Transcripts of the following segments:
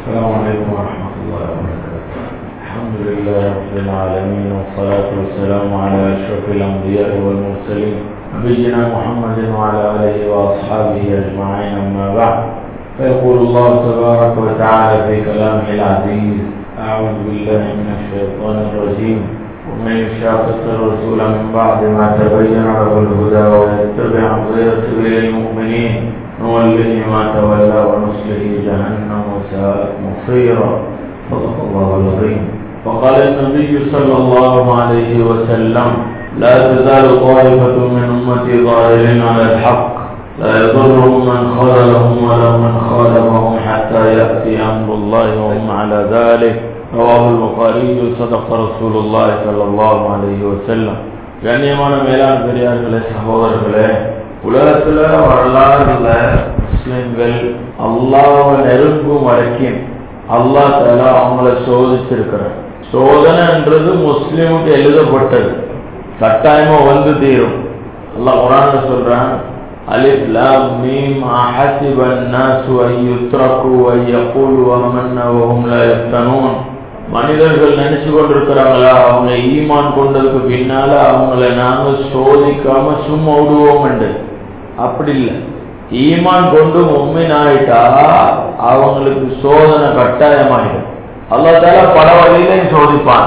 السلام عليكم ورحمة الله وبركاته الحمد لله رب العالمين والصلاة والسلام على أشرف الأنبياء والمرسلين نبينا محمد وعلى آله وأصحابه أجمعين أما بعد فيقول الله تبارك وتعالى في كلامه العزيز أعوذ بالله من الشيطان الرجيم ومن يشاقق الرسول من بعد ما تبين له الهدى ويتبع غير سبيل المؤمنين نوله ما تولى ونصله جهنم وساءت مصيرا صدق الله العظيم وقال النبي صلى الله عليه وسلم لا تزال طائفة من أمتي ظاهرين على الحق لا يضرهم من خذلهم ولا من خالفهم حتى يأتي أمر الله وهم على ذلك رواه البخاري صدق رسول الله صلى الله عليه وسلم கண்ணியமான மேலாண் பெரியார்களே சகோதரர்களே உலகத்துல வரலாறுல முஸ்லிம்கள் அல்லாஹ் நெருங்கும் வரைக்கும் அல்லாஹ் தாலா அவங்கள சோதிச்சிருக்கிறார் சோதனைன்றது முஸ்லிமுக்கு எழுதப்பட்டது கட்டாயமா வந்து தீரும் அல்லாஹ் குரான் சொல்றான் அலிஃப் லாம் மீம் அஹசிப الناس ان يتركوا وان يقولوا آمنا وهم لا يفتنون மனிதர்கள் நினைச்சு கொண்டிருக்கிறாங்களா அவங்க ஈமான் கொண்டதுக்கு பின்னால அவங்கள நாங்க சோதிக்காம சும்மா விடுவோம் அப்படி இல்லை ஈமான் கொண்டு உண்மைன் ஆயிட்டா அவங்களுக்கு சோதனை கட்டாயமாயிடும் அல்லா தால பல வழியிலையும் சோதிப்பான்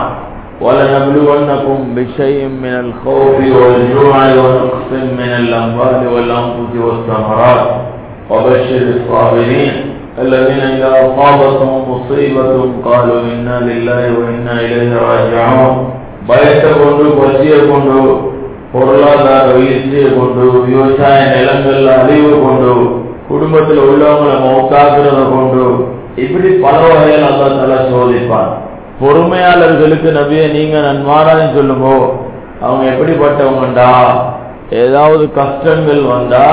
ولنبلونكم بشيء من الخوف والجوع ونقص من الأموال والأنفس والثمرات وبشر الصابرين الذين إذا أصابتهم مصيبة قالوا إنا لله وإنا إليه راجعون பயத்தை கொண்டு பசியை கொண்டு பொருளாதார வீழ்ச்சியை கொண்டு விவசாய நிலங்கள்ல அழிவு கொண்டு குடும்பத்தில் உள்ளவங்களை மௌத்தாக்குறத கொண்டு இப்படி பல வகையில் அல்லா தலா சோதிப்பான் பொறுமையாளர்களுக்கு நபிய நீங்க நன்மாரான்னு சொல்லுங்கோ அவங்க எப்படிப்பட்டவங்கண்டா ஏதாவது கஷ்டங்கள் வந்தா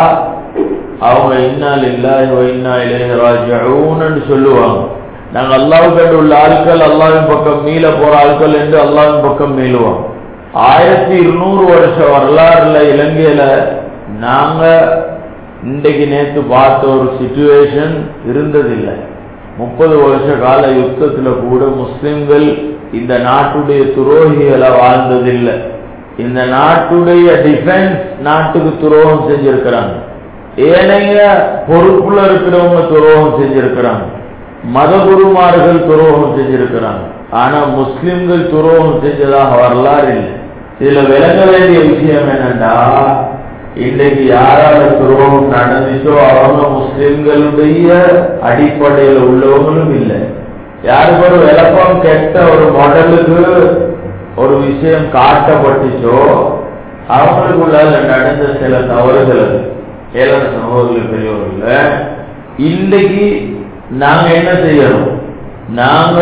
அவங்க இன்னால் இல்லா இன்னா இளையராஜூன்னு சொல்லுவாங்க நாங்க அல்லாவுக்கு கண்டு உள்ள ஆட்கள் அல்லாவின் பக்கம் மீள போற ஆட்கள் என்று அல்லாவின் பக்கம் மீளுவோம் ஆயிரத்தி இருநூறு வருஷ வரலாறுல இலங்கையில நாங்க இன்றைக்கு நேற்று பார்த்த ஒரு சுச்சுவேஷன் இருந்ததில்லை முப்பது வருஷ கால யுத்தத்துல கூட முஸ்லிம்கள் இந்த நாட்டுடைய துரோகிகளை வாழ்ந்ததில்லை இந்த நாட்டுடைய டிஃபென்ஸ் நாட்டுக்கு துரோகம் செஞ்சிருக்கிறாங்க ஏனைய பொறுப்புல இருக்கிறவங்க துரோகம் செஞ்சிருக்கிறாங்க மத குருமார்கள் துரோகம் செஞ்சிருக்கிறாங்க ஆனா முஸ்லிம்கள் துரோகம் செஞ்சதாக வரலாறு இல்லை இதுல விளங்க வேண்டிய விஷயம் என்னன்னா இன்றைக்கு யாரால துரோகம் நடந்துச்சோ அவங்க முஸ்லிம்களுடைய அடிப்படையில் உள்ளவங்களும் இல்லை யாருக்கு ஒரு விளக்கம் கெட்ட ஒரு மாடலுக்கு ஒரு விஷயம் காட்டப்பட்டுச்சோ அவங்களுக்குள்ள நடந்த சில தவறுகள் அது ஏழன சகோதரர்கள் பெரியவர்கள் இன்னைக்கு நாங்க என்ன செய்யணும் நாங்க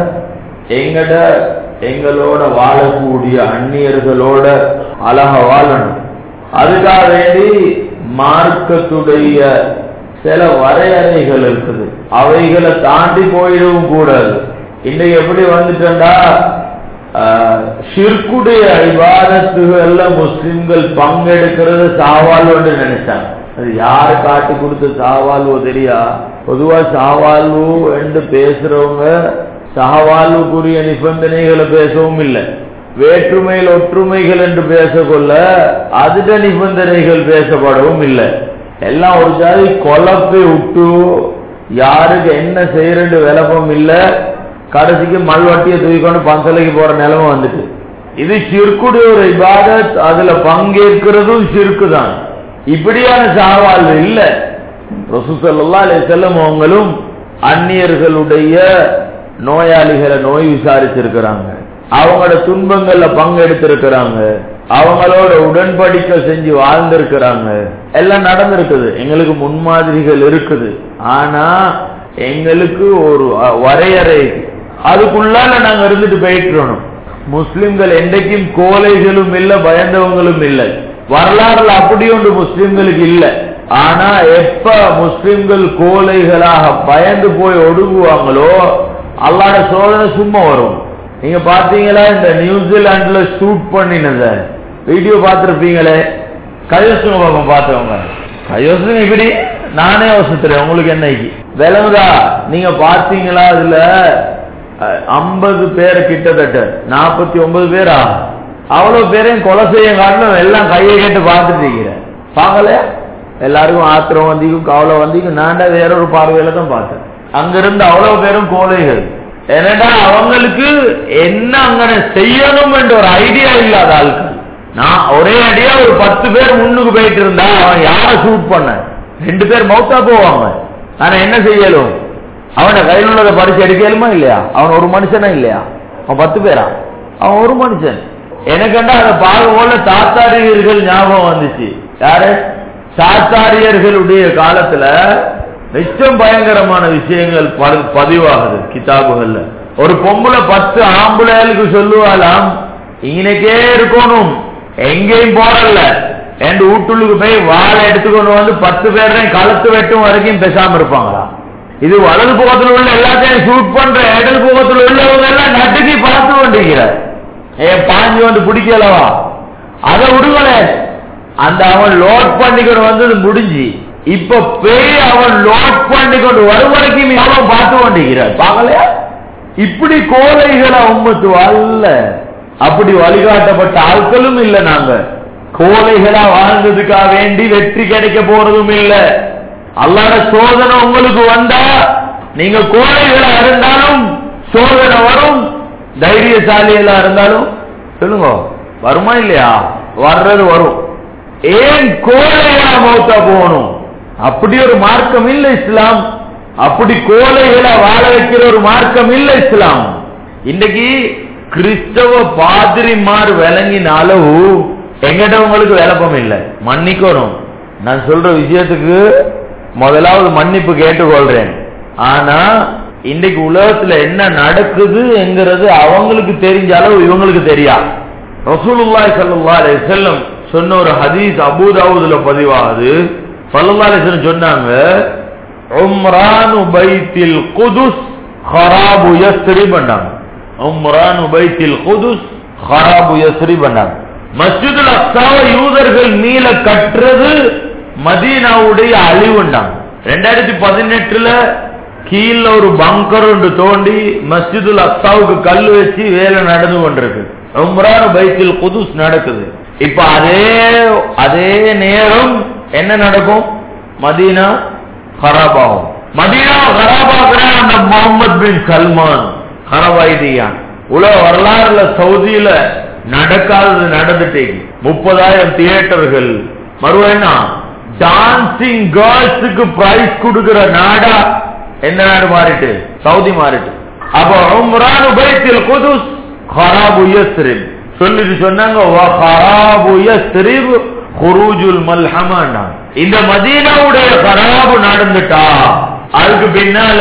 எங்கட எங்களோட வாழக்கூடிய அந்நியர்களோட அழக வாழணும் அதுக்காக வேண்டி மார்க்கத்துடைய சில வரையறைகள் இருக்குது அவைகளை தாண்டி போயிடவும் கூடாது இன்னைக்கு எப்படி வந்துட்டா ஷிர்குடைய விவாதத்துகள்ல முஸ்லிம்கள் பங்கெடுக்கிறது சாவால்னு நினைச்சாங்க அது யாரு காட்டி கொடுத்த சாவால்வோ தெரியா பொதுவா சாவால்வு என்று பேசுறவங்க சகவாழ்வுக்குரிய நிபந்தனைகளை பேசவும் இல்லை வேற்றுமையில் ஒற்றுமைகள் என்று பேசக்கொள்ள அதுட நிபந்தனைகள் பேசப்படவும் இல்லை எல்லாம் ஒரு ஜாதி குழப்பை விட்டு யாருக்கு என்ன செய்யறது விளப்பம் இல்லை கடைசிக்கு மல்வட்டியை தூக்கிக்கொண்டு பந்தலைக்கு போற நிலைமை வந்துட்டு இது சிற்குடைய ஒரு இபாதத் அதுல பங்கேற்கிறதும் சிற்கு தான் இப்படியான சாவாழ்வு இல்ல ரசூசல்லா அலே செல்லம் அவங்களும் அந்நியர்களுடைய நோயாளிகளை நோய் விசாரிச்சிருக்கிறாங்க அவங்களோட துன்பங்கள்ல பங்கெடுத்திருக்கிறாங்க அவங்களோட உடன்படிக்கை செஞ்சு வாழ்ந்திருக்கிறாங்க எல்லாம் நடந்திருக்குது எங்களுக்கு முன்மாதிரிகள் இருக்குது ஆனா எங்களுக்கு ஒரு வரையறை அதுக்குள்ளால நாங்க இருந்துட்டு போயிட்டுறோம் முஸ்லிம்கள் என்றைக்கும் கோலைகளும் இல்ல பயந்தவங்களும் இல்லை வரலாறுல அப்படி ஒன்று முஸ்லிம்களுக்கு இல்ல ஆனா எப்ப முஸ்லிம்கள் கோலைகளாக பயந்து போய் ஒடுங்குவாங்களோ அல்லாட சோதனை சும்மா வரும் நீங்க பாத்தீங்களா இந்த நியூசிலாந்துல ஷூட் பண்ணினத வீடியோ பார்த்திருப்பீங்களே கையோசனை பாப்போம் பார்த்தவங்க கையோசனை இப்படி நானே யோசித்துறேன் உங்களுக்கு என்னைக்கு விளங்குதா நீங்க பார்த்தீங்களா அதுல ஐம்பது பேர் கிட்டத்தட்ட நாற்பத்தி ஒன்பது பேரா அவ்வளவு பேரையும் கொலை செய்ய காட்டணும் எல்லாம் கையை கேட்டு பார்த்துட்டு இருக்கிறேன் பார்க்கலையா எல்லாருக்கும் ஆத்திரம் வந்திக்கும் கவலை வந்திக்கும் நான்டா வேற ஒரு பார்வையில தான் பார்த்தேன் அங்கிருந்து அவ்வளவு பேரும் கோழைகள் என்னடா அவங்களுக்கு என்ன அங்கன செய்யணும் என்ற ஒரு ஐடியா இல்லாத ஆட்கள் நான் ஒரே அடியா ஒரு பத்து பேர் முன்னுக்கு போயிட்டு இருந்தா அவன் யார ஷூட் பண்ண ரெண்டு பேர் மௌத்தா போவாங்க ஆனா என்ன செய்யலும் அவன கையில் உள்ளதை பறிச்சு எடுக்கலுமா இல்லையா அவன் ஒரு மனுஷனா இல்லையா அவன் பத்து பேரா அவன் ஒரு மனுஷன் எனக்கண்டா அதை பார்க்க போல தாத்தாரியர்கள் ஞாபகம் வந்துச்சு யாரு தாத்தாரியர்களுடைய காலத்துல நிச்சயம் பயங்கரமான விஷயங்கள் பதிவாகுது கிதாபுகள்ல ஒரு பொம்பளை பத்து ஆம்புலைகளுக்கு சொல்லுவாளாம் இங்கனக்கே இருக்கணும் எங்கேயும் போறல என் வீட்டுள்ளுக்கு போய் வாழை எடுத்துக்கொண்டு வந்து பத்து பேரையும் கழுத்து வெட்டும் வரைக்கும் பேசாம இருப்பாங்களா இது வலது பக்கத்தில் உள்ள எல்லாத்தையும் ஷூட் பண்ற இடது பக்கத்தில் உள்ளவங்க எல்லாம் நட்டுக்கு பார்த்து கொண்டிருக்கிறார் ஏன் பாஞ்சு வந்து பிடிக்கலவா அதை விடுங்களே அந்த அவன் லோட் பண்ணிக்கொண்டு வந்தது முடிஞ்சு இப்ப பேய் அவன் லோட் பண்ணிக்கொண்டு வரும் வரைக்கும் அவன் பார்த்து கொண்டிருக்கிறார் பார்க்கலையா இப்படி கோலைகளை உம்மத்து அல்ல அப்படி வழிகாட்டப்பட்ட ஆட்களும் இல்ல நாங்க கோலைகளா வாழ்ந்ததுக்காக வேண்டி வெற்றி கிடைக்க போறதும் இல்ல அல்லாத சோதனை உங்களுக்கு வந்தா நீங்க கோழைகளா இருந்தாலும் சோதனை வரும் தைரியசாலிகளா இருந்தாலும் சொல்லுங்க வருமா இல்லையா வர்றது வரும் ஏன் கோழைகளா மௌத்தா போகணும் அப்படி ஒரு மார்க்கம் இல்ல இஸ்லாம் அப்படி கோழைகளா வாழ வைக்கிற ஒரு மார்க்கம் இல்ல இஸ்லாம் இன்னைக்கு கிறிஸ்தவ பாதிரிமார் விளங்கின அளவு எங்கிட்டவங்களுக்கு விளப்பம் இல்லை மன்னிக்கணும் நான் சொல்ற விஷயத்துக்கு முதலாவது மன்னிப்பு கேட்டுக்கொள்றேன் ஆனா இன்னைக்கு உலகத்துல என்ன நடக்குது என்கிறது அவங்களுக்கு தெரிஞ்ச அளவு இவங்களுக்கு தெரியா ரசூலுல்லாய் சல்லா செல்லம் சொன்ன ஒரு ஹதீஸ் அபூதாவுதுல பதிவாகுது சல்லா அலிஸ்லம் சொன்னாங்க உம்ரானு பைத்தில் குதுஸ் ஹராபு யஸ்ரி பண்ணாங்க உம்ரானு பைத்தில் குதுஸ் ஹராபு யஸ்ரி பண்ணாங்க மஸ்ஜிதுல் அக்ஸாவை யூதர்கள் மீள கட்டுறது மதீனாவுடைய அழிவுண்டாங்க ரெண்டாயிரத்தி பதினெட்டுல கீழ ஒரு பங்கர் ஒன்று தோண்டி மஸ்ஜிதுல் அக்ஸாவுக்கு கல் வச்சு வேலை நடந்து கொண்டிருக்கு உம்ரான் பைத்தில் குதுஸ் நடக்குது இப்ப அதே அதே நேரம் என்ன நடக்கும் மதீனா ஹராபாகும் மதீனா ஹராபாகிற அந்த முகமது பின் சல்மான் ஹரபாய்தியான் உலக வரலாறுல சவுதியில நடக்காதது நடந்துட்டே முப்பதாயிரம் தியேட்டர்கள் மறுவா டான்சிங் கேர்ள்ஸுக்கு பிரைஸ் கொடுக்கிற நாடா என்ன நாடு மாறிட்டு சவுதி மாறிட்டு அப்ப உம்ரான் உபயத்தில் குதுஸ் ஹராபு யஸ்ரிப் சொல்லிட்டு சொன்னாங்க ஹராபு யஸ்ரிப் ஹுரூஜுல் மல்ஹமானா இந்த மதீனாவுடைய ஹராபு நடந்துட்டா அதுக்கு பின்னால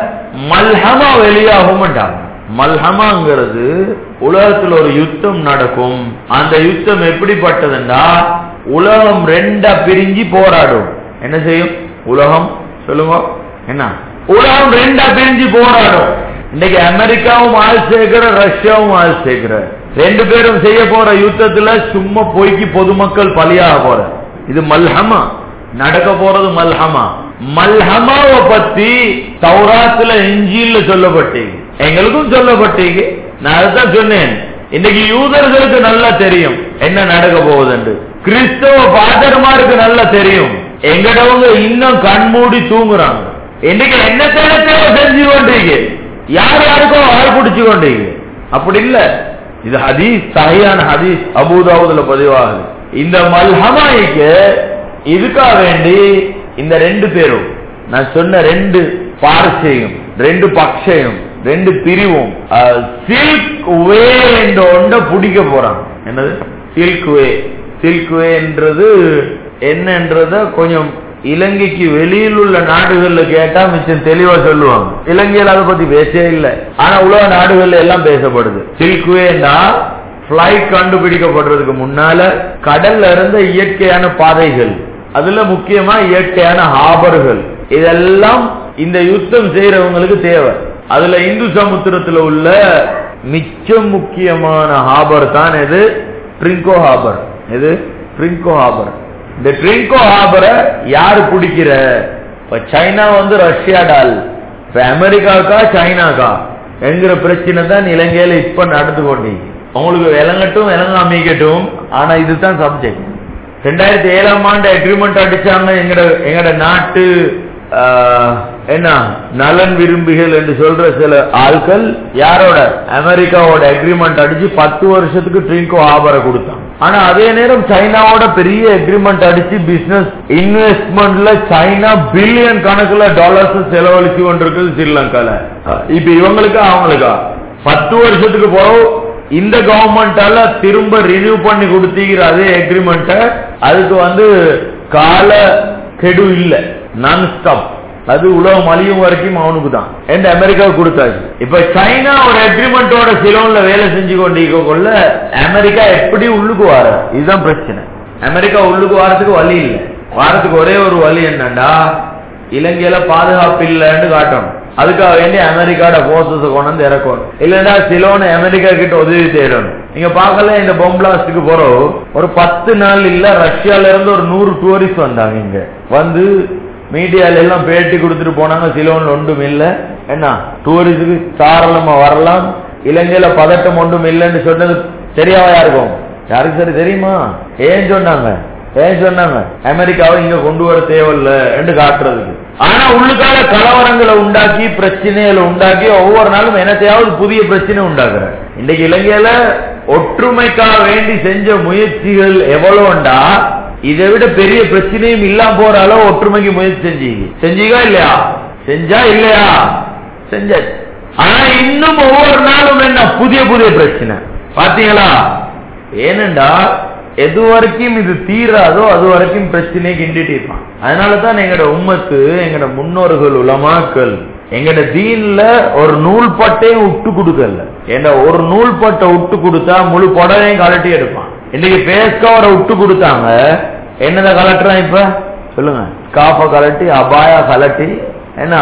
மல்ஹமா வெளியாகும்ட்டாங்க மல்ஹமாங்கிறது உலகத்தில் ஒரு யுத்தம் நடக்கும் அந்த யுத்தம் எப்படிப்பட்டதுன்னா உலகம் ரெண்டா பிரிஞ்சு போராடும் என்ன செய்யும் உலகம் சொல்லுங்க என்ன உலகம் ரெண்டா பிரிஞ்சு போராடும் இன்னைக்கு அமெரிக்காவும் ஆள் சேர்க்கிற ரஷ்யாவும் ஆள் சேர்க்கிற ரெண்டு பேரும் செய்ய போற யுத்தத்துல சும்மா பொய்க்கு பொதுமக்கள் பலியாக போற இது மல்ஹமா நடக்க போறது மல்ஹமா மல்ஹமாவை பத்தி தௌராத்துல இஞ்சில சொல்லப்பட்டீங்க எங்களுக்கும் சொல்லப்பட்டீங்க நான் அதுதான் சொன்னேன் இன்னைக்கு யூதர்களுக்கு நல்லா தெரியும் என்ன நடக்க போகுதுன்னு கிறிஸ்தவ பாதர்மாருக்கு நல்லா தெரியும் எங்கடவங்க இன்னும் கண்மூடி தூங்குறாங்க இன்னைக்கு என்ன தேவை செஞ்சு கொண்டீங்க யார் யாருக்கோ ஆள் பிடிச்சு கொண்டீங்க அப்படி இல்ல இது ஹதீஸ் சகையான ஹதீஸ் அபூதாவுதுல பதிவாகுது இந்த மல்ஹமாய்க்கு இதுக்காக வேண்டி இந்த ரெண்டு பேரும் நான் சொன்ன ரெண்டு பார்சையும் ரெண்டு பக்ஷையும் ரெண்டு பிரிவும் சில்க் வே என்ற ஒன்றை பிடிக்க போறாங்க என்னது சில்க் வே சில்க் வேன்றது என்னன்றத கொஞ்சம் இலங்கைக்கு வெளியில் உள்ள நாடுகள்ல கேட்டா மிச்சம் தெளிவா சொல்லுவாங்க இலங்கையில் அதை பத்தி பேசவே இல்லை ஆனா உலக நாடுகள்ல எல்லாம் பேசப்படுது சில்க் வேன்னா பிளைட் கண்டுபிடிக்கப்படுறதுக்கு முன்னால கடல்ல இருந்த இயற்கையான பாதைகள் அதுல முக்கியமா இயற்கையான ஹாபர்கள் இதெல்லாம் இந்த யுத்தம் செய்யறவங்களுக்கு தேவை அதுல இந்து சமுத்திரத்துல உள்ள மிச்சம் முக்கியமான ஹாபர் தான் எது ட்ரிங்கோ ஹாபர் எது ட்ரிங்கோ ஹாபர் இந்த ட்ரிங்கோ ஹாபரை யாரு பிடிக்கிற இப்ப சைனா வந்து ரஷ்யா டால் இப்ப அமெரிக்காவுக்கா சைனாக்கா என்கிற பிரச்சனை தான் இலங்கையில இப்ப நடந்து கொண்டீங்க உங்களுக்கு விளங்கட்டும் விளங்காமிக்கட்டும் ஆனா இதுதான் சப்ஜெக்ட் ரெண்டாயிரத்தி ஏழாம் ஆண்டு அக்ரிமெண்ட் அடிச்சாங்க எங்கட எங்கட நாட்டு ஆஹ், என்ன நலன் விரும்பிகள் என்று சொல்ற சில ஆட்கள் யாரோட அமெரிக்காவோட அக்ரிமெண்ட் அடிச்சு பத்து வருஷத்துக்கு ட்ரிங்கோ ஆபரை கொடுத்தாங்க ஆனா அதே நேரம் சைனாவோட பெரிய அக்ரிமெண்ட் அடிச்சு பிசினஸ் இன்வெஸ்ட்மெண்ட்ல சைனா பில்லியன் கணக்குல டாலர்ஸ் செலவழிச்சு கொண்டிருக்குது ஸ்ரீலங்கால இப்ப இவங்களுக்கா அவங்களுக்கா பத்து வருஷத்துக்கு போறோம் இந்த கவர்மெண்டால திரும்ப ரினியூ பண்ணி கொடுத்தீங்கிற அதே அக்ரிமெண்ட அதுக்கு வந்து கால கெடு இல்ல நான் ஸ்டாப் அது உலகம் அழியும் வரைக்கும் அவனுக்கு தான் எந்த அமெரிக்காவுக்கு கொடுத்தாச்சு இப்ப சைனா ஒரு அக்ரிமெண்டோட சிலோன்ல வேலை செஞ்சு கொண்டிருக்க கொள்ள அமெரிக்கா எப்படி உள்ளுக்கு வார இதுதான் பிரச்சனை அமெரிக்கா உள்ளுக்கு வாரத்துக்கு வழி இல்ல வாரத்துக்கு ஒரே ஒரு வழி என்னண்டா இலங்கையில பாதுகாப்பு இல்லைன்னு காட்டணும் அதுக்காக வேண்டி அமெரிக்காட போர்சஸ் கொண்டு வந்து இறக்கணும் இல்லடா சிலோன்னு அமெரிக்கா கிட்ட உதவி தேடணும் நீங்க பார்க்கல இந்த பொம்பிளாஸ்டுக்கு போறோம் ஒரு பத்து நாள் இல்ல ரஷ்யால இருந்து ஒரு நூறு டூரிஸ்ட் வந்தாங்க இங்க வந்து மீடியால எல்லாம் பேட்டி கொடுத்துட்டு போனாங்க சிலோன்ல ஒன்றும் இல்ல என்ன டூரிஸ்டுக்கு தாராளமா வரலாம் இலங்கையில பதட்டம் ஒன்றும் இல்லைன்னு சொன்னது சரியாவா யாருக்கும் யாருக்கு சரி தெரியுமா ஏன் சொன்னாங்க ஏன் சொன்னாங்க அமெரிக்காவை இங்க கொண்டு வர தேவையில்ல என்று காட்டுறதுக்கு ஆனா உள்ளுக்கால கலவரங்களை உண்டாக்கி பிரச்சனைகளை உண்டாக்கி ஒவ்வொரு நாளும் என்னத்தையாவது புதிய பிரச்சனை உண்டாக்குற இன்னைக்கு இலங்கையில ஒற்றுமைக்காக வேண்டி செஞ்ச முயற்சிகள் எவ்வளவுண்டா இதை விட பெரிய பிரச்சனையும் இல்லாம போற அளவு ஒற்றுமைக்கு முயற்சி செஞ்சீங்க செஞ்சீங்க இல்லையா செஞ்சா இல்லையா செஞ்சாச்சு ஆனா இன்னும் ஒவ்வொரு நாளும் என்ன புதிய புதிய பிரச்சனை பாத்தீங்களா ஏனென்றா எது வரைக்கும் இது தீராதோ அது வரைக்கும் பிரச்சனையை கிண்டிட்டு இருப்பான் அதனாலதான் எங்கட உம்மத்து எங்கட முன்னோர்கள் உலமாக்கள் எங்கட தீன்ல ஒரு நூல் பட்டையும் விட்டு கொடுக்கல ஏன்னா ஒரு நூல் பட்டை விட்டு கொடுத்தா முழு புடவையும் கலட்டி எடுப்பான் இன்னைக்கு பேஸ் கவரை விட்டு கொடுத்தாங்க என்னத கலட்டுறான் இப்ப சொல்லுங்க காப்ப கலட்டி அபாயா கலட்டி என்ன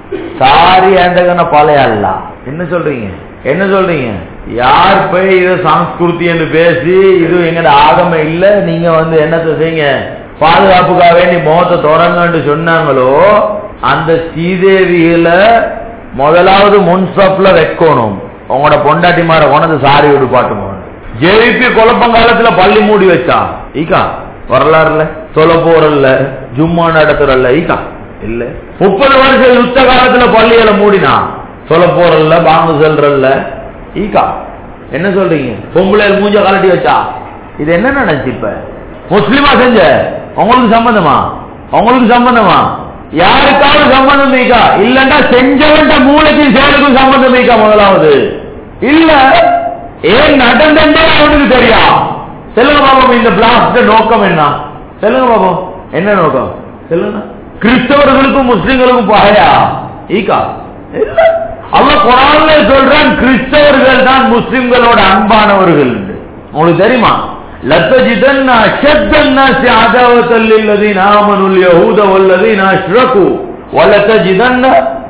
சாரி ஏண்டகன பழைய அல்ல என்ன சொல்றீங்க என்ன சொல்றீங்க யார் போய் இது சம்ஸ்கிருதி என்று பேசி இது எங்கட ஆகம இல்ல நீங்க வந்து என்னத்தை செய்யுங்க பாதுகாப்புக்காக வேண்டி முகத்தை தொடங்கன்னு சொன்னாங்களோ அந்த ஸ்ரீதேவியில முதலாவது முன்சப்ல வைக்கணும் உங்களோட பொண்டாட்டி மாற கொண்டது சாரி விடுபாட்டு ஜேவிபி குழப்பங்காலத்துல பள்ளி மூடி வச்சா ஈக்கா வரலாறுல சொல்ல போறல்ல ஜும்மா நடத்துறல்ல ஈக்கா இல்ல முப்பது வருஷம் யுத்த காலத்துல பள்ளிகளை மூடினா சொல்ல போறல்ல பாம்பு செல்றல்ல ஈக்கா என்ன சொல்றீங்க பொம்பளை மூஞ்ச கலட்டி வச்சா இது என்ன நடந்துச்சு இப்ப முஸ்லிமா செஞ்ச உங்களுக்கு சம்பந்தமா உங்களுக்கு சம்பந்தமா யாருக்காவது சம்பந்தம் மீக்கா இல்லன்னா செஞ்சவன்ட மூளைக்கும் செயலுக்கும் சம்பந்தம் மீக்கா முதலாவது இல்ல ஏன் நடந்தே அவனுக்கு தெரியா சொல்லுங்க பாபம் இந்த பிளாஸ்ட் நோக்கம் என்ன சொல்லுங்க பாபம் என்ன நோக்கம் சொல்லுங்க கிறிஸ்தவர்களுக்கும் முஸ்லிம்களுக்கும் பகையா ஈக்கா இல்ல அல்ல குரான்ல சொல்றான் கிறிஸ்தவர்கள் தான் முஸ்லிம்களோட அன்பானவர்கள் உங்களுக்கு தெரியுமா لتجدن أشد الناس عداوة للذين آمنوا اليهود والذين أشركوا ولتجدن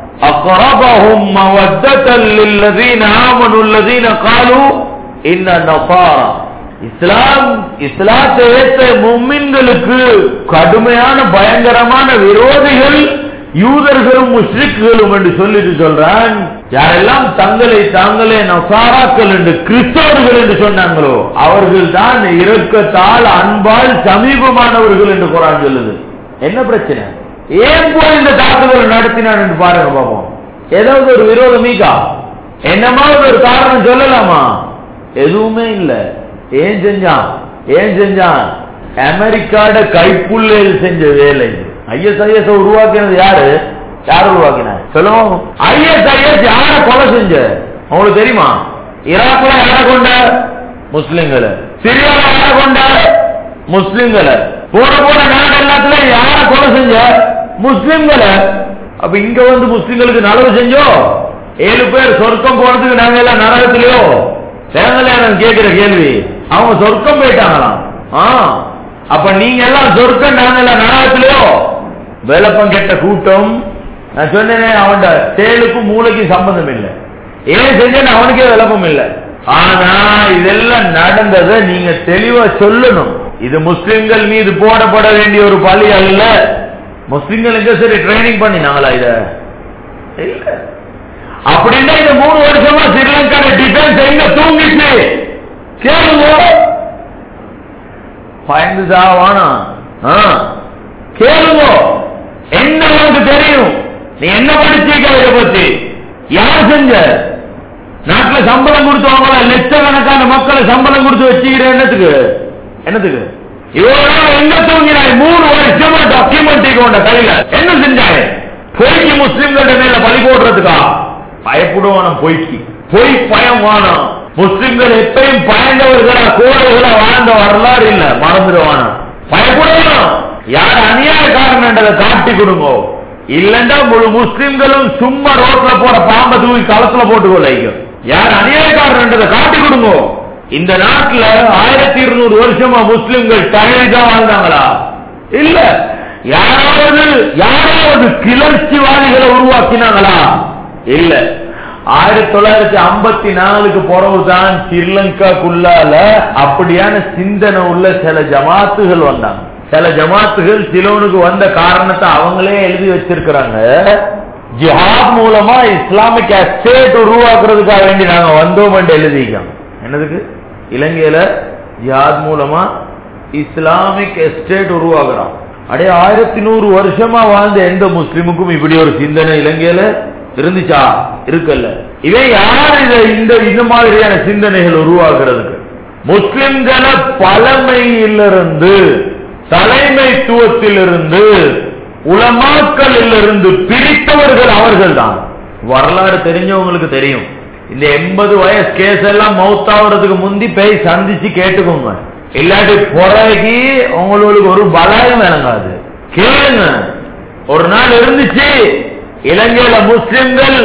أقربهم مودة للذين آمنوا الذين قالوا إن نصارى இஸ்லாம் இஸ்லாத்தை ஏற்ற மும்மின்களுக்கு கடுமையான பயங்கரமான விரோதிகள் யூதர்களும் முஸ்லிக்குகளும் என்று சொல்லிட்டு சொல்றான் யாரெல்லாம் தங்களை தாங்களே நசாராக்கள் என்று கிறிஸ்தவர்கள் என்று சொன்னாங்களோ அவர்கள் தான் இரக்கத்தால் அன்பால் சமீபமானவர்கள் என்று குரான் சொல்லுது என்ன பிரச்சனை ஏன் போய் இந்த தாக்குதல் நடத்தினான் என்று பாருங்க பாப்போம் ஏதாவது ஒரு விரோதம் மீகா என்னமாவது ஒரு காரணம் சொல்லலாமா எதுவுமே இல்ல ஏன் செஞ்சான் ஏன் செஞ்சான் அமெரிக்காட கைப்புள்ளையில் செஞ்ச வேலை ஐஎஸ்ஐஎஸ் உருவாக்கினது யாரு யார் உருவாக்கினார் சொல்லுவோம் ஐஎஸ்ஐஎஸ் யார கொலை செஞ்ச உங்களுக்கு தெரியுமா ஈராக்ல யார கொண்ட முஸ்லிம்களை சிரியால யார கொண்ட முஸ்லிம்களை போன போன நாடு எல்லாத்துல யார கொலை செஞ்ச முஸ்லிம்களை அப்ப இங்க வந்து முஸ்லிம்களுக்கு நலவு செஞ்சோம் ஏழு பேர் சொர்க்கம் போனதுக்கு நாங்க எல்லாம் நரகத்திலயோ தேங்கலையா நான் கேட்கிற கேள்வி அவங்க சொர்க்கம் போயிட்டாங்களாம் ஆ அப்ப நீங்க எல்லாம் சொர்க்கம் நாங்க எல்லாம் நரகத்திலயோ வேலப்பம் கெட்ட கூட்டம் நான் சொன்னேனே அவன் செயலுக்கும் மூளைக்கும் சம்பந்தம் இல்லை ஏன் செஞ்சேன்னு அவனுக்கே விளப்பம் இல்லை ஆனா இதெல்லாம் நடந்ததை நீங்க தெளிவா சொல்லணும் இது முஸ்லிம்கள் மீது போடப்பட வேண்டிய ஒரு பழி அல்ல முஸ்லிம்கள் எங்க சரி ட்ரைனிங் பண்ணினாங்களா இத இல்ல அப்படின்னா இந்த மூணு வருஷமா ஸ்ரீலங்கால டிஃபென்ஸ் எங்க தூங்கிச்சு கேளுங்க பயந்து சாவானா கேளுங்க என்ன உனக்கு தெரியும் நீ என்ன படிச்சீங்க இதை பத்தி யார் செஞ்ச நாட்டுல சம்பளம் கொடுத்தவங்கள லட்சக்கணக்கான மக்களை சம்பளம் கொடுத்து வச்சுக்கிற என்னத்துக்கு என்னத்துக்கு இவ்வளவு எங்க தூங்கினாய் மூணு வருஷமா டாக்குமெண்ட் கொண்ட கையில என்ன செஞ்சாய் பொய்க்கு முஸ்லிம்கள மேல பழி போடுறதுக்கா பயப்படுவானம் பொய்க்கு பொய் பயம் வானம் முஸ்லிம்கள் எப்பயும் பயந்தவர்களா கோடைகளா வாழ்ந்த வரலாறு இல்ல மறந்துடுவானா பயப்படுவானா யார் அநியாயக்காரன்றதை காட்டி கொடுங்க இல்லண்டா முழு முஸ்லிம்களும் சும்மா ரோட்ல போற பாம்பை தூக்கி களத்துல போட்டு கொள்ளைங்க யார் அநியாயக்காரன்றதை காட்டி கொடுங்க இந்த நாட்டுல ஆயிரத்தி இருநூறு வருஷமா முஸ்லிம்கள் தனிதான் வாழ்ந்தாங்களா இல்ல யாராவது யாராவது கிளர்ச்சிவாதிகளை உருவாக்கினாங்களா இல்ல ஆயிரத்தி தொள்ளாயிரத்தி ஐம்பத்தி நாலுக்கு பிறகுதான் ஸ்ரீலங்காக்குள்ளால அப்படியான சிந்தனை உள்ள சில ஜமாத்துகள் வந்தாங்க சில ஜமாத்துகள் சிலோனுக்கு வந்த காரணத்தை அவங்களே எழுதி வச்சிருக்கிறாங்க ஜிஹாத் மூலமா இஸ்லாமிக் எஸ்டேட் உருவாக்குறதுக்காக வேண்டி நாங்க வந்தோம் எழுதிக்கோம் என்னதுக்கு இலங்கையில ஜிஹாத் மூலமா இஸ்லாமிக் எஸ்டேட் உருவாக்குறோம் அடே ஆயிரத்தி நூறு வருஷமா வாழ்ந்த எந்த முஸ்லிமுக்கும் இப்படி ஒரு சிந்தனை இலங்கையில இருந்துச்சா இருக்கல்ல இவை யார் இத இந்த இந்த மாதிரியான சிந்தனைகள் உருவாக்குறதுக்கு முஸ்லிம்களை பழமையிலிருந்து தலைமைத்துவத்திலிருந்து உலமாக்களிலிருந்து பிரித்தவர்கள் அவர்கள் தான் வரலாறு தெரிஞ்சவங்களுக்கு தெரியும் இந்த எண்பது வயசு கேஸ் எல்லாம் மௌத்தாவதுக்கு முந்தி போய் சந்திச்சு கேட்டுக்கோங்க இல்லாட்டி புறகி உங்களுக்கு ஒரு பலாயம் விளங்காது கேளுங்க ஒரு நாள் இருந்துச்சு இலங்கையில முஸ்லிம்கள்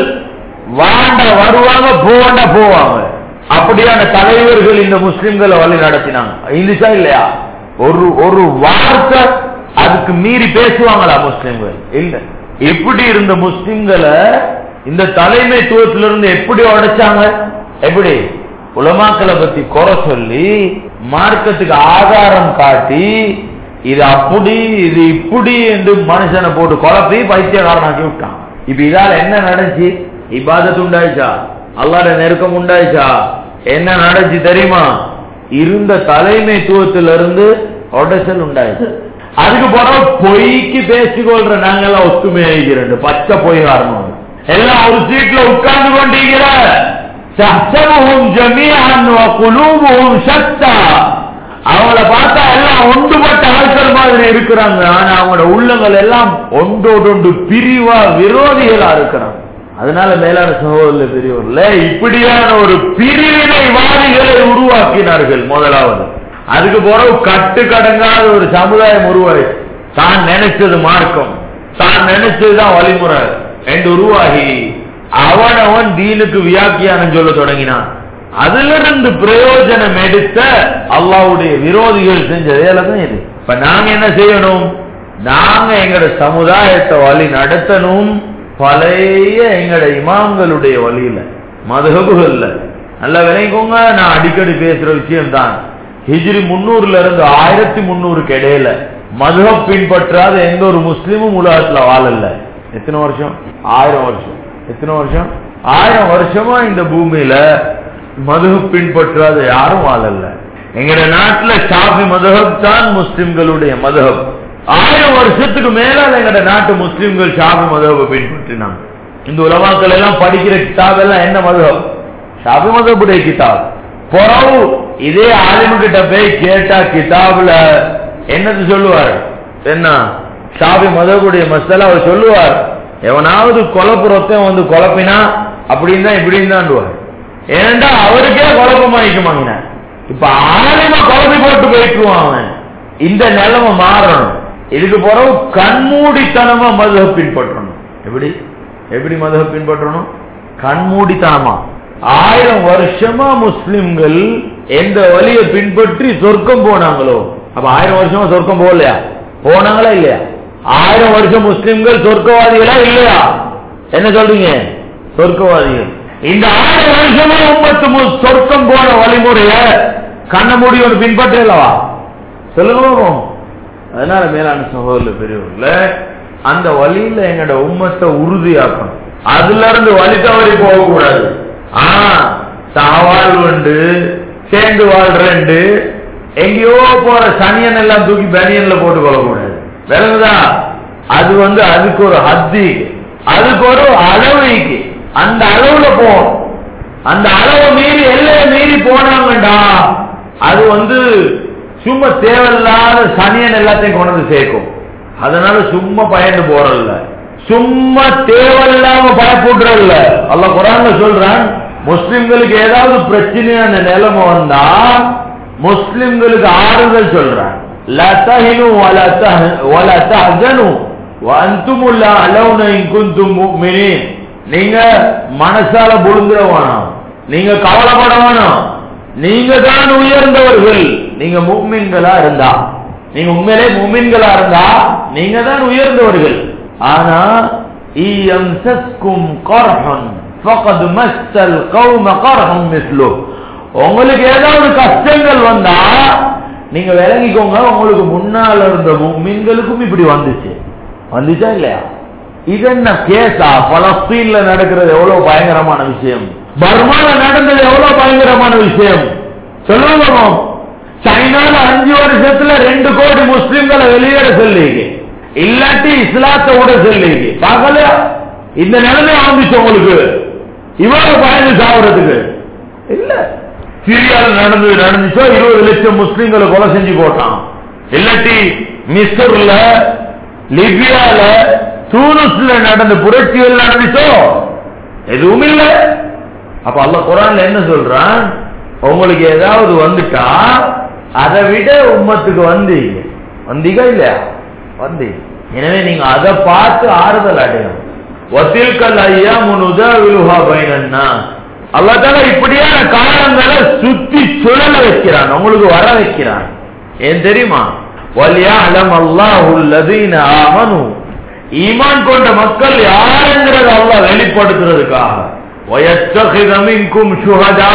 வாண்ட வருவாங்க போவாண்ட போவாங்க அப்படியான தலைவர்கள் இந்த முஸ்லிம்களை வழி நடத்தினாங்க இருந்துச்சா இல்லையா ஒரு ஒரு வார்த்தை அதுக்கு மீறி பேசுவாங்களா முஸ்லிம்கள் இல்ல எப்படி இருந்த முஸ்லிம்களை இந்த தலைமைத்துவத்திலிருந்து எப்படி உடைச்சாங்க எப்படி உலமாக்களை பத்தி குறை சொல்லி மார்க்கத்துக்கு ஆதாரம் காட்டி இது அப்படி இது இப்படி என்று மனுஷனை போட்டு குழப்பி பைத்தியக்காரனாக்கி விட்டான் இப்ப இதால என்ன நடந்துச்சு இபாதத்து உண்டாயிச்சா அல்லாட நெருக்கம் உண்டாயிச்சா என்ன நடந்துச்சு தெரியுமா இருந்த தலைமைத்துவத்திலிருந்து உடைச்சல் உண்டாயிச்சு அதுக்கு பிறகு பொய்க்கு பேசிக்கொள்ற நாங்கெல்லாம் ஒத்துமையாகிறோம் பச்சை பொய் காரணம் எல்லாம் ஒரு சீட்ல உட்கார்ந்து கொண்டீங்கிற சஹ்சபுஹும் ஜமீஅன் வ குலூபுஹும் ஷத்தா அவங்கள பார்த்தா எல்லாம் ஒன்றுபட்ட ஆட்கள் மாதிரி இருக்கிறாங்க ஆனா அவங்களோட உள்ளங்கள் எல்லாம் ஒன்றோடொன்று பிரிவா விரோதிகளா இருக்கிறாங்க அதனால மேலான சகோதர பெரியவர்கள இப்படியான ஒரு பிரிவினைவாதிகளை உருவாக்கினார்கள் முதலாவது அதுக்கு பிறகு கட்டு கடங்காத ஒரு சமுதாயம் உருவாயிடுச்சு தான் நினைச்சது மார்க்கம் தான் நினைச்சதுதான் வழிமுறை என்று உருவாகி அவனவன் தீனுக்கு வியாக்கியானம் சொல்ல தொடங்கினான் அதுல இருந்து பிரயோஜனம் எடுத்த அல்லாவுடைய விரோதிகள் செஞ்ச வேலை தான் இது இப்ப நாங்க என்ன செய்யணும் நாங்க எங்கட சமுதாயத்தை வழி நடத்தணும் பழைய எங்கட இமாம்களுடைய வழியில மதுகபுகள்ல நல்ல விளைக்கோங்க நான் அடிக்கடி பேசுற விஷயம் தான் ஹிஜ்ரி முன்னூறுல இருந்து ஆயிரத்தி முன்னூறுக்கு இடையில மதுகப் பின்பற்றாத எந்த ஒரு முஸ்லீமும் உலகத்துல வாழல எத்தனை வருஷம் ஆயிரம் வருஷம் எத்தனை வருஷம் ஆயிரம் வருஷமா இந்த பூமியில மதுகப் பின்பற்றாத யாரும் வாழல எங்கட நாட்டுல ஷாஃபி மதுஹப் தான் முஸ்லிம்களுடைய மதுஹப் ஆயிரம் வருஷத்துக்கு மேலால எங்கட நாட்டு முஸ்லிம்கள் ஷாஃபி மதுஹபை பின்பற்றினாங்க இந்த உலமாக்கள் எல்லாம் படிக்கிற கிதாப் எல்லாம் என்ன மதுஹப் ஷாஃபி மதுஹபுடைய கிதாப் பொறவு இதே ஆலிமு கிட்ட போய் கேட்டா கிதாப்ல என்னது சொல்லுவார் என்ன ஷாஃபி மதுஹபுடைய மசாலா அவர் சொல்லுவார் எவனாவது குழப்புறத்தையும் வந்து குழப்பினா அப்படின்னு தான் இப்படின்னு தான் ஏன்டா அவருக்கே குழப்பமாயிக்குமாங்க இப்ப ஆலிம குழப்பி போட்டு போயிட்டுருவான் அவன் இந்த நிலைமை மாறணும் இதுக்கு பிறகு கண்மூடித்தனமா மதுக பின்பற்றணும் எப்படி எப்படி மதுக பின்பற்றணும் கண்மூடித்தனமா ஆயிரம் வருஷமா முஸ்லிம்கள் எந்த வழியை பின்பற்றி சொர்க்கம் போனாங்களோ அப்ப ஆயிரம் வருஷமா சொர்க்கம் போகலையா போனாங்களா இல்லையா ஆயிரம் வருஷம் முஸ்லிம்கள் சொர்க்கவாதிகளா இல்லையா என்ன சொல்றீங்க சொர்க்கவாதிகள் இந்த ஆயிரம் வருஷமா உம்மத்து மு- சொர்க்கம் போன வழிமுறைய கண்ண மூடி ஒரு பின்பற்றலவா சொல்லுங்க பாப்போம். அதனால மேலான சகோதர பெரியவர்கள அந்த வழியில எங்கட உம்மத்தை உறுதியாக்கணும் அதுல இருந்து வழி தவறி போக கூடாது ஆ சாவாழ் உண்டு சேர்ந்து வாழ்றேன்டு எங்கேயோ போற சனியன் எல்லாம் தூக்கி பனியன்ல போட்டு கொள்ளக்கூடாது விளங்குதா அது வந்து அதுக்கு ஒரு ஹத்தி அதுக்கு ஒரு அளவுக்கு அந்த அளவுல போகணும் அந்த அளவை மீறி எல்லையை மீறி போனாங்கடா அது வந்து சும்மா தேவையில்லாத சனியன் எல்லாத்தையும் கொண்டு வந்து சேர்க்கும் அதனால சும்மா பயந்து போறதில்ல சும்மா தேவையில்லாம பயப்படுறதில்ல அல்ல குரான்ல சொல்றான் முஸ்லிம்களுக்கு ஏதாவது பிரச்சனையான நிலைமை வந்தா முஸ்லிம்களுக்கு ஆறுதல் சொல்றான் لا تهنوا ولا تهن ولا تحزنوا وانتم الاعلون ان كنتم مؤمنين நீங்க மனசால புழுந்துட வேணாம் நீங்க கவலைப்பட வேணாம் நீங்க தான் உயர்ந்தவர்கள் நீங்க முக்மின்களா இருந்தா நீங்க உண்மையிலே முக்மின்களா இருந்தா நீங்க தான் உயர்ந்தவர்கள் ஆனா இயம்சஸ்கும் கர்ஹன் ஃபகத் மஸ்ஸல் கௌம கர்ஹம் மிஸ்லு உங்களுக்கு ஏதாவது கஷ்டங்கள் வந்தா நீங்க விளங்கிக்கோங்க உங்களுக்கு முன்னால இருந்த முக்மின்களுக்கும் இப்படி வந்துச்சு வந்துச்சா இல்லையா இது என்ன கேஸா பலஸ்தீன்ல நடக்கிறது எவ்வளவு பயங்கரமான விஷயம் பர்மால நடந்தது எவ்வளவு பயங்கரமான விஷயம் சொல்லுங்க மாம். சைனால அஞ்சு வருஷத்துல ரெண்டு கோடி முஸ்லிம்களை வெளியேற சொல்லிங்க இல்லாட்டி இஸ்லாத்தை விட சொல்லிங்க பார்க்கலையா இந்த நிலைமை வந்துச்சு உங்களுக்கு இவ்வளவு பயந்து சாவுறதுக்கு இல்ல சிரியால நடந்தது நடந்துச்சோ இருபது லட்சம் முஸ்லிம்களை கொலை செஞ்சு போட்டான் இல்லாட்டி மிஸ்ர்ல லிபியால தூனுஸ்ல நடந்த புரட்சிகள் நடந்துச்சோ எதுவும் இல்ல அப்ப அல்ல குரான்ல என்ன சொல்றான் உங்களுக்கு ஏதாவது வந்துட்டா அதை விட உம்மத்துக்கு வந்தீங்க வந்தீங்க இல்லையா வந்தீங்க எனவே நீங்க அதை பார்த்து ஆறுதல் அடையணும் வசீல்கல் ஐயா முனுதா பைனன்னா அல்லாத்தால இப்படியான காரணங்களை சுத்தி சுழல வைக்கிறான் உங்களுக்கு வர வைக்கிறான் ஏன் தெரியுமா வலியாலம் அல்லாஹுல்லதீன ஆமனு ஈமான் கொண்ட மக்கள் யாருங்கிறத அல்லாஹ் வெளிப்படுத்துறதுக்காக வயத்தகித மின்கும் சுஹதா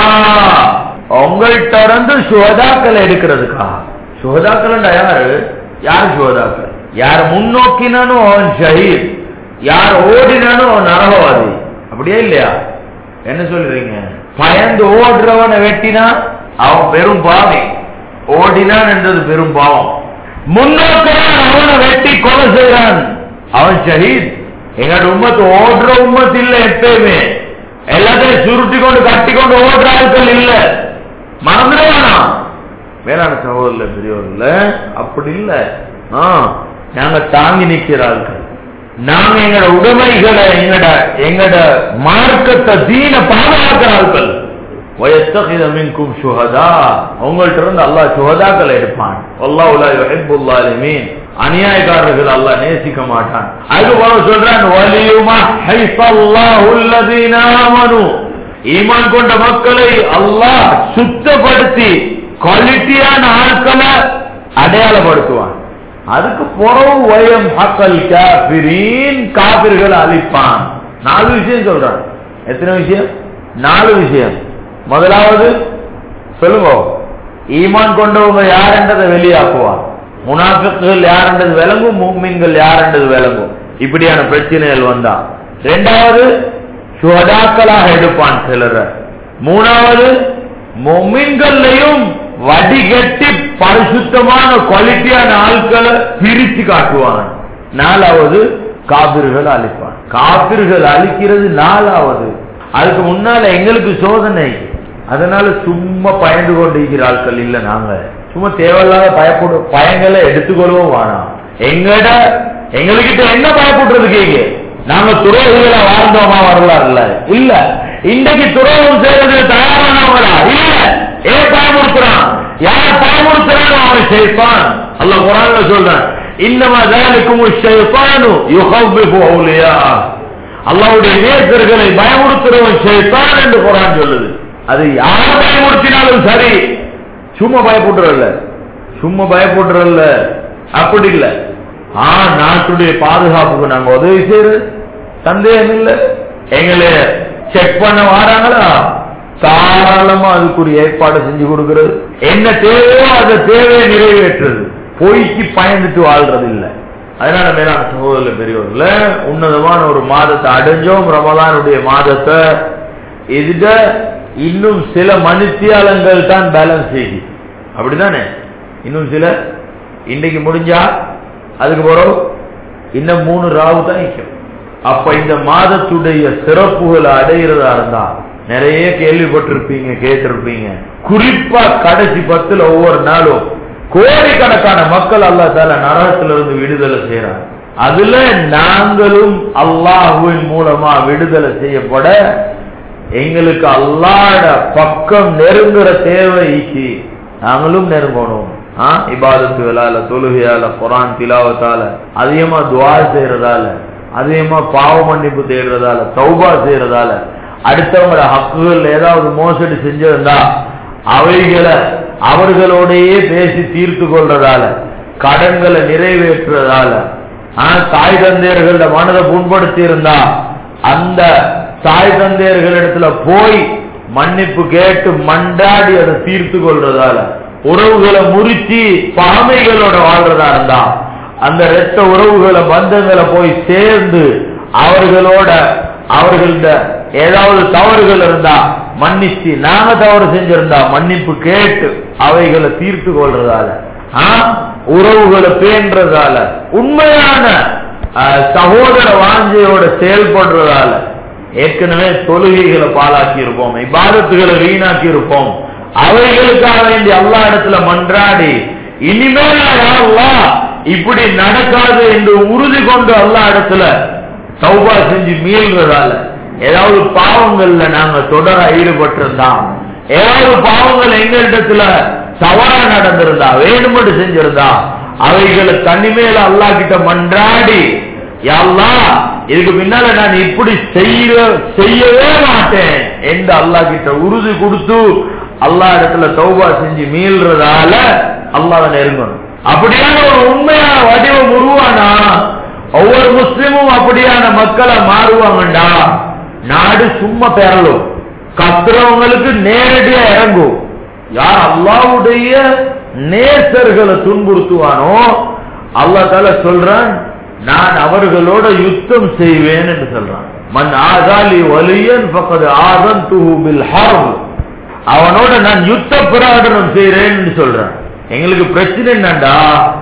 உங்கள்கிட்ட இருந்து சுகதாக்கள் எடுக்கிறதுக்காக சுகதாக்கள் யாரு யார் சுகதாக்கள் யார் முன்னோக்கினானோ அவன் ஷஹீத் யார் ஓடினானோ அவன் நரகவாதி அப்படியே இல்லையா என்ன சொல்றீங்க பயந்து ஓடுறவனை வெட்டினா அவன் பெரும் பாவி ஓடினான் என்றது பெரும் பாவம் முன்னோக்கிறான் அவனை வெட்டி கொலை செய்கிறான் அவன் ஷஹீத் எங்களோட உம்மத்து ஓடுற உம்மத்து இல்ல எப்பயுமே எல்லாத்தையும் சுருட்டி கொண்டு கட்டி கொண்டு ஓடுற ஆட்கள் இல்ல மறந்துடுவானா வேளாண் சகோதரர் பெரியவர்கள அப்படி இல்ல ஆ, நாங்க தாங்கி நிக்கிற ஆட்கள் நாங்க எங்கட உடைமைகளை எங்கட எங்கட மார்க்கத்தை தீன பாதுகாக்கிற ஆட்கள் வயத்தகித மின்கும் சுஹதா உங்கள்ட்ட இருந்து அல்லாஹ் சுஹதாக்களை எடுப்பான் அல்லாஹ் லா யுஹிப்புல் ஸாலிமீன் அநியாயக்காரர்கள் அல்லாஹ் நேசிக்க மாட்டான் அது போல சொல்றான் வலியுமா ஹைஃபல்லாஹுல் லதீன ஆமனு ஈமான் கொண்ட மக்களை அல்லாஹ் சுத்தப்படுத்தி குவாலிட்டியான ஆட்களை அடையாளப்படுத்துவான் அதுக்கு புறவு வயம் ஹக்கல் காபிரீன் காபிர்கள் அழிப்பான் நாலு விஷயம் சொல்றான் எத்தனை விஷயம் நாலு விஷயம் முதலாவது சொல்லுங்க ஈமான் கொண்டவங்க யாருன்றதை வெளியாக்குவான் முனாஃபிக்குகள் யாருன்றது விளங்கும் மூமின்கள் யாருன்றது விளங்கும் இப்படியான பிரச்சனைகள் வந்தா ரெண்டாவது சுகதாக்களாக எடுப்பான் சிலரை மூணாவது மொமின்கள்லையும் வடிகட்டி பரிசுத்தமான குவாலிட்டியான ஆட்களை பிரிச்சு காட்டுவான் நாலாவது காபிர்கள் அழிப்பான் காபிர்கள் அழிக்கிறது நாலாவது அதுக்கு முன்னால எங்களுக்கு சோதனை அதனால சும்மா பயந்து கொண்டிருக்கிற ஆட்கள் இல்ல நாங்க சும்மா தேவையில்லாத பயப்படு பயங்களை எடுத்துக்கொள்ளவும் வேணாம் எங்கட எங்ககிட்ட என்ன பயப்படுறதுக்கு இங்க நாங்க துரோகிகளை வாழ்ந்தோமா வரலாறுல இல்ல இன்றைக்கு துரோகம் செய்யறது தயாரானவங்களா இல்ல ஏன் பயமுறுத்துறான் யார் பயமுறுத்துறானோ அவன் செய்ப்பான் அல்ல குரான்ல சொல்றேன் இன்னமா தாலிக்கும் ஷைத்தானு யுஹவ்விஃபு அவுலியா அல்லாவுடைய நேசர்களை பயமுறுத்துறவன் ஷைத்தான் என்று குரான் சொல்லுது அது யார் பயமுறுத்தினாலும் சரி சும்மா பயப்படுறல்ல சும்மா பயப்படுறல்ல அப்படி இல்ல ஆ நாட்டுடைய பாதுகாப்புக்கு நாங்க உதவி செய்யறது சந்தேகம் இல்ல எங்களை செக் பண்ண வராங்களா தாராளமா அதுக்குரிய ஏற்பாடு செஞ்சு கொடுக்கிறது என்ன தேவையோ அந்த தேவையை நிறைவேற்றுறது பொய்க்கு பயந்துட்டு வாழ்றது இல்ல அதனால மேலான சகோதர பெரியவர்கள உன்னதமான ஒரு மாதத்தை அடைஞ்சோம் ரமலானுடைய மாதத்தை இதுட இன்னும் சில மனுத்தியாலங்கள் தான் பேலன்ஸ் செய்யுது அப்படிதானே இன்னும் சில இன்னைக்கு முடிஞ்சா அதுக்கு பிறகு இன்னும் மூணு ராவு தான் நிற்கும் அப்ப இந்த மாதத்துடைய சிறப்புகளை அடைகிறதா இருந்தா நிறைய கேள்விப்பட்டிருப்பீங்க கேட்டிருப்பீங்க குறிப்பா கடைசி பத்துல ஒவ்வொரு நாளும் கோடிக்கணக்கான மக்கள் அல்லா தால நரகத்திலிருந்து விடுதலை செய்யறாங்க அதுல நாங்களும் அல்லாஹுவின் மூலமா விடுதலை செய்யப்பட எங்களுக்கு அல்லாட பக்கம் நெருங்குற தேவைக்கு நாங்களும் நெருங்கணும் இபாதத்துகளால தொழுகையால குரான் திலாவத்தால அதிகமா துவா செய்யறதால அதிகமா பாவ மன்னிப்பு தேடுறதால சௌபா செய்யறதால அடுத்தவங்களோட ஹக்குகள் ஏதாவது மோசடி செஞ்சிருந்தா அவைகளை அவர்களோடையே பேசி தீர்த்து கொள்றதால கடன்களை நிறைவேற்றுறதால தாய் தந்தையர்களோட மனதை புண்படுத்தி இருந்தா அந்த தாய் தந்தையர்களிடத்துல போய் மன்னிப்பு கேட்டு மண்டாடி அதை தீர்த்து கொள்றதால உறவுகளை முறிச்சு பகைமைகளோட வாழ்றதா இருந்தா அந்த இரத்த உறவுகளை பந்தங்களை போய் சேர்ந்து அவர்களோட அவர்கள்ட ஏதாவது தவறுகள் இருந்தா மன்னிச்சு நாங்க தவறு செஞ்சிருந்தா மன்னிப்பு கேட்டு அவைகளை தீர்த்து கொள்றதால உறவுகளை பேன்றதால உண்மையான சகோதர வாஞ்சையோட செயல்படுறதால ஏற்கனவே தொழுகைகளை பாலாக்கி இருப்போம் இபாதத்துகளை வீணாக்கி இருப்போம் அவைகளுக்காக வேண்டி அல்லா இடத்துல மன்றாடி இனிமேல் இப்படி நடக்காது என்று உறுதி கொண்டு அல்லா இடத்துல சௌபா செஞ்சு மீள்றதால ஏதாவது பாவங்கள்ல நாங்க தொடர ஈடுபட்டிருந்தா ஏதாவது பாவங்கள் எங்களிடத்துல தவறா நடந்திருந்தா வேணுமென்று செஞ்சிருந்தா அவைகளை தனிமேல அல்லா கிட்ட மன்றாடி யாழ்லா இதுக்கு பின்னால நான் இப்படி செய்ய செய்யவே மாட்டேன் என்று அல்லா கிட்ட உறுதி கொடுத்து அல்லா இடத்துல தௌபா செஞ்சு மீள்றதால அல்லாத நெருங்கணும் அப்படியான ஒரு உண்மையான வடிவம் உருவானா ஒவ்வொரு முஸ்லிமும் அப்படியான மக்களை மாறுவாங்கண்டா நாடு சும்மா பெறலும் கத்துறவங்களுக்கு நேரடியா இறங்கும் யார் அல்லாவுடைய நேசர்களை துன்புறுத்துவானோ அல்லா தால சொல்றான் நான் அவர்களோட யுத்தம் செய்வேன் என்று சொல்றான் மன் ஆகாலி வலியன் பக்கத்து ஆதன் துஹுபில் ஹர்ப் அவனோட நான் யுத்த பிரகடனம் செய்யறேன் என்று சொல்றான் எங்களுக்கு பிரச்சனை என்னண்டா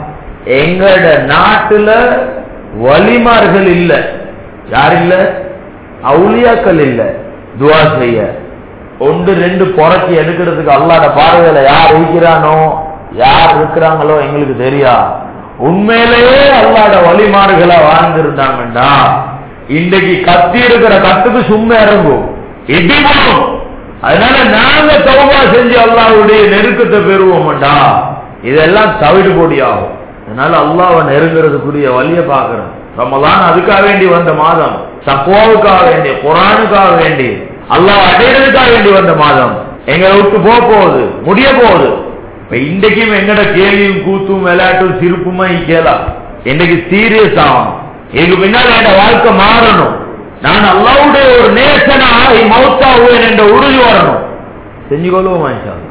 எங்கட நாட்டுல வலிமார்கள் இல்ல யார் இல்ல அவுளியாக்கள் இல்ல துவா செய்ய ஒன்று ரெண்டு புறக்கி எடுக்கிறதுக்கு அல்லாட பார்வையில யார் இருக்கிறானோ யார் இருக்கிறாங்களோ எங்களுக்கு தெரியா உண்மையிலேயே அல்லாட வழிமாறுகளா வாழ்ந்திருந்தாங்கண்டா இன்றைக்கு கத்தி இருக்கிற கத்துக்கு சும்மா இறங்கும் இடிவோம் அதனால நாங்க தௌபா செஞ்சு அல்லாவுடைய நெருக்கத்தை பெறுவோம்டா இதெல்லாம் தவிடு பொடியாகும் அதனால அல்லாவை நெருங்கிறதுக்குரிய வழிய பாக்குறோம் ரமலான் அதுக்காக வேண்டி வந்த மாதம் தக்குவாவுக்காக வேண்டி குரானுக்காக வேண்டி அல்லாஹ் அடையிறதுக்காக வேண்டி வந்த மாதம் எங்களை விட்டு போக போகுது முடிய போகுது இப்ப இன்றைக்கும் எங்கட கேலியும் கூத்தும் விளையாட்டும் சிரிப்புமா கேலாம் இன்னைக்கு சீரியஸ் ஆகணும் இதுக்கு பின்னால் என் வாழ்க்கை மாறணும் நான் அல்லாவுடைய ஒரு நேசனாகி மௌத்தாகுவேன் என்ற உறுதி வரணும் செஞ்சு கொள்வோம்